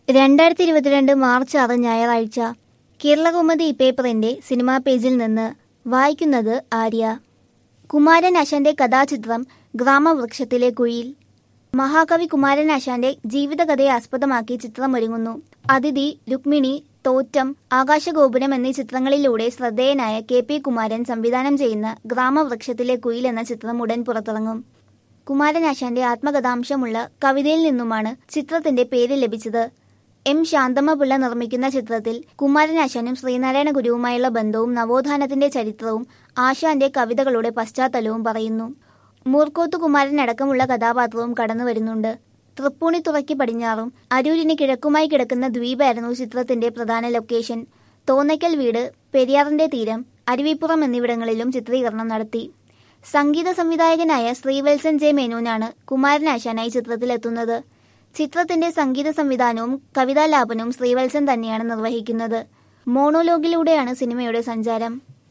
രണ്ടായിരത്തി ഇരുപത്തിരണ്ട് മാർച്ച് ആറ് ഞായറാഴ്ച കേരളകൗമുദി പേപ്പറിന്റെ സിനിമാ പേജിൽ നിന്ന് വായിക്കുന്നത് ആര്യ കുമാരൻ അശാന്റെ കഥാചിത്രം ഗ്രാമവൃക്ഷത്തിലെ കുഴിയിൽ മഹാകവി കുമാരൻ അശാന്റെ ജീവിതകഥയെ ആസ്പദമാക്കി ചിത്രമൊരുങ്ങുന്നു അതിഥി രുക്മിണി തോറ്റം ആകാശഗോപുരം എന്നീ ചിത്രങ്ങളിലൂടെ ശ്രദ്ധേയനായ കെ പി കുമാരൻ സംവിധാനം ചെയ്യുന്ന ഗ്രാമവൃക്ഷത്തിലെ കുയിൽ എന്ന ചിത്രം ഉടൻ പുറത്തിറങ്ങും കുമാരനാശാന്റെ ആത്മകഥാംശമുള്ള കവിതയിൽ നിന്നുമാണ് ചിത്രത്തിന്റെ പേര് ലഭിച്ചത് എം ശാന്തമ്മപിള്ള നിർമ്മിക്കുന്ന ചിത്രത്തിൽ കുമാരനാശാനും ശ്രീനാരായണ ഗുരുവുമായുള്ള ബന്ധവും നവോത്ഥാനത്തിന്റെ ചരിത്രവും ആശാന്റെ കവിതകളുടെ പശ്ചാത്തലവും പറയുന്നു മൂർക്കോത്ത് കുമാരനടക്കമുള്ള കഥാപാത്രവും കടന്നു വരുന്നുണ്ട് തൃപ്പൂണിത്തുറയ്ക്ക് പടിഞ്ഞാറും അരൂരിന് കിഴക്കുമായി കിടക്കുന്ന ദ്വീപായിരുന്നു ചിത്രത്തിന്റെ പ്രധാന ലൊക്കേഷൻ തോന്നയ്ക്കൽ വീട് പെരിയാറിന്റെ തീരം അരുവിപ്പുറം എന്നിവിടങ്ങളിലും ചിത്രീകരണം നടത്തി സംഗീത സംവിധായകനായ ശ്രീവത്സൻ ജെ മേനോനാണ് കുമാരനാശാനായി ചിത്രത്തിലെത്തുന്നത് ചിത്രത്തിന്റെ സംഗീത സംവിധാനവും കവിതാലാപനവും ശ്രീവത്സൻ തന്നെയാണ് നിർവഹിക്കുന്നത് മോണോലോഗിലൂടെയാണ് സിനിമയുടെ സഞ്ചാരം